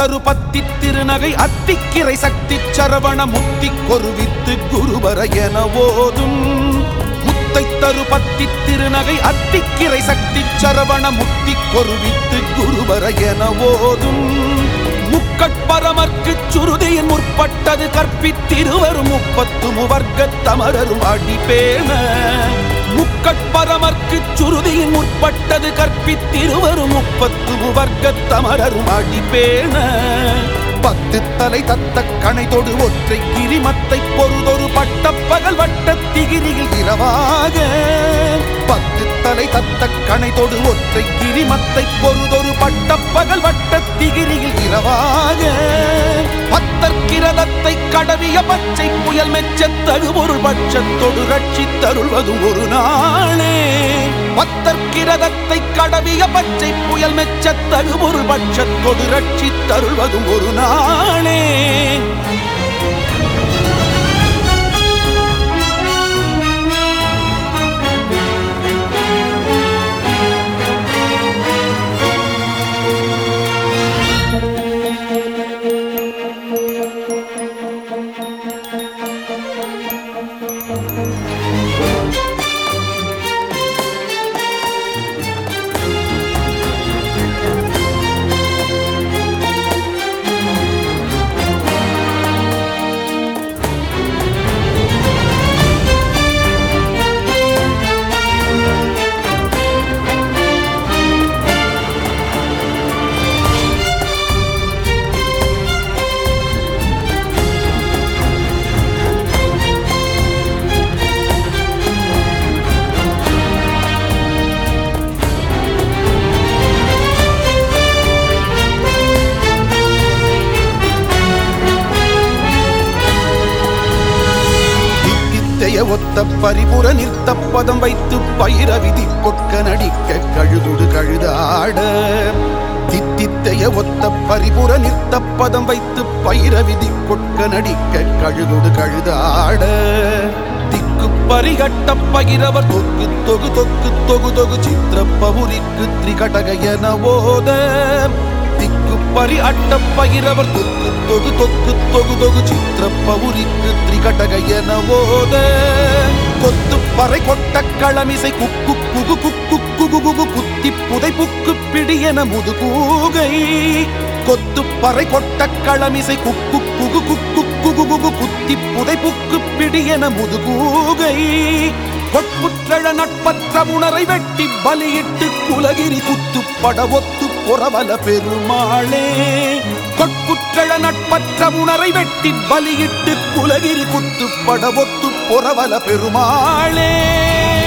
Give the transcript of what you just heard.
தரு பத்தி திருநகை அத்திக்கிரை சக்தி சரவண முத்தி கொருவித்து குருவர என ஓதும் முத்தை தரு பத்தி திருநகை அத்திக்கிரை சக்தி சரவண முத்தி கொருவித்து குருவர என ஓதும் முக்கட்பரமர்க்கு சுருதியின் முற்பட்டது கற்பித்திருவரும் முப்பத்து முவர்க்கத் தமரரும் அடிபேண முக்கட்பரமர்க்கு சுருதியின் முற்பட்டது கற்பித்திருவரும் முப்பத்து முவர்க்கத் தமரரும் அடிபேண பத்து தலை தத்த கணைதொடு ஒற்றை கிரிமத்தை பொருதொரு பட்ட பகல் வட்ட திகிரியில் இரவாக பத்து தலை தத்த கணைதொடு ஒற்றை கிரிமத்தை பொருதொரு பட்ட பகல் வட்ட திகிரியில் இரவாக பத்தற்கிரதத்தை கடவிய பச்சை புயல் மெச்சத் தகுபொருள் பட்சத்தொடு ரட்சித்தருள்வதும் ஒரு நாளே பத்தற்கிரதத்தை கடவிய பச்சை புயல் மெச்சத் தகுபொருள் பட்சத்தொடு ரட்சித்தருள்வதும் ஒரு நாளே தித்தித்தைய ஒத்த பரிபுற நிறுத்த பதம் வைத்து பயிர விதி கொக்க நடிக்க கழுகுடு கழுதாட தித்தித்தைய ஒத்த பரிபுற நிறுத்த பதம் வைத்து பயிர விதி கொக்க நடிக்க கழுகுடு கழுதாட திக்கு பரிகட்ட பகிரவர் தொக்கு தொகு தொக்கு தொகு தொகு சித்திர பவுரிக்கு திரிகடக என ஓத திக்கு பரி அட்ட பகிரவர் தொக்கு தொகு தொக்கு தொகு தொகு சித்திர பவுரிக்கு திரிகடக என ஓத கொத்து பறை கொட்ட களமிசை குக்கு குகு குக்கு குகு குகு குத்தி புதை புக்கு பிடி என முதுகூகை கொத்து பறை கொட்ட களமிசை குக்கு குகு குக்கு குகு குகு குத்தி புதை புக்கு பிடி என முதுகூகை கொட்புற்றழ நட்பற்ற உணரை வெட்டி பலியிட்டு குலகிரி குத்து பட ஒத்து புறவல பெருமாளே கொட்புற்றழ நட்பற்ற உணரை வெட்டி பலியிட்டு குலகிரி குத்து பட ஒத்து புறவல பெருமாளே